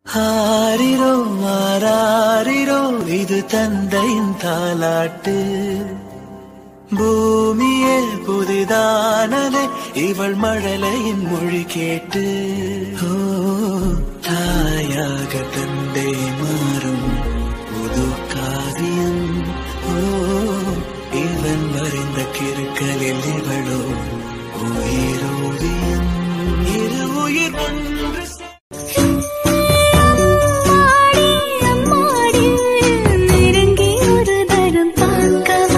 ஆரிரோ மாறாரிரோ இது தந்தையின் தாலாட்டு பூமியே புதிதானலே இவள் மழலையின் மொழி கேட்டு ஓ தாயாக தந்தை மாறும் புது காவியம் ஓ இவன் வரைந்த கிருக்கலில் இவளோ உயிரோவியம் இரு உயிர் ஒன்று சே- அம்மாடி அம்மாடி நெருங்கி ஒரு தரம் பார்க்கவா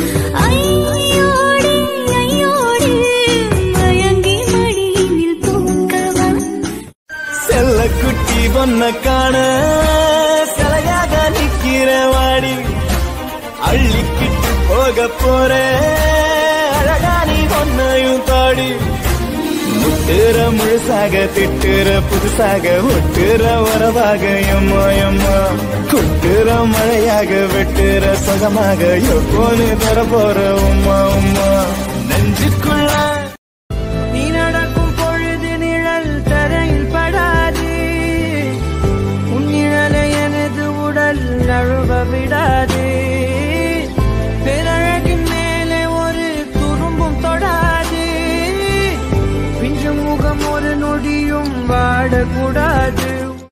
ஐயோடி ஐயோடி மயங்கி மடியினில் தூக்கவா செல்ல குட்டி பொண்ண காண சிலையாக நிக்கிற வாடி அள்ளிக்கிட்டு போக போற அழகா நீ பொண்ணையும் தாடி முட்டுற முழுசாக திட்டுற புதுசாக ஒட்டுற உறவாக எம்மா எம்மா கொட்டுற மழையாக வெட்டுற சுகமாக எப்போன்னு தர போற உம்மா உம்மா நெஞ்சுக்குள்ள நீ நடக்கும் பொழுது நிழல் தரையில் படாது உன் நிழலை எனது உடல் நழுவ விடாது பேரழகின் மேலே ஒரு துரும்பும் தொடாது பிஞ்சு முகம் ஒரு நொடியும் வாடக்கூடாது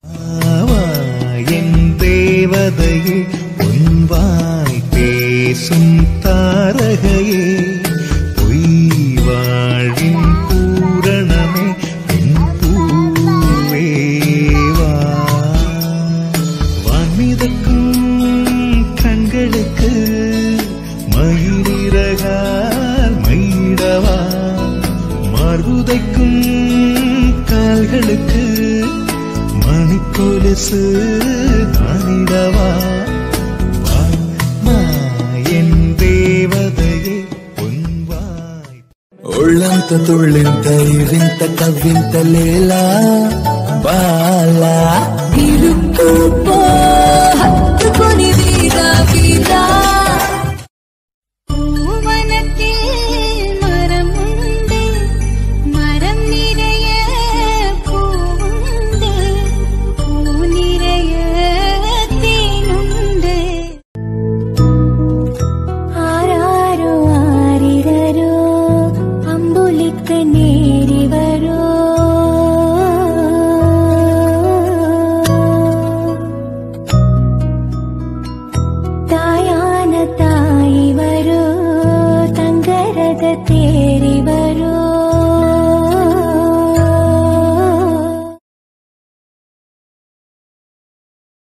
என் தேவதையே உன்வாய் பேசும் தாரகையே பொய் வாழ்வின் பூரணமே என் பூவேவா வான்மிதக்கும் கண்களுக்கு மயிலிறகால் மயிடவா மார்புதைக்கும் கால்களுக்கு மணிக்கொலுசு நானிடவா வா, மா, என் தேவதையே பொன்வாய் ఒళ్ళంత తుళ్ళింత ఇరింత కవ్వింత లేలా బాలా ఇరుక్కుపో హత్తుకొని వీరా వీరా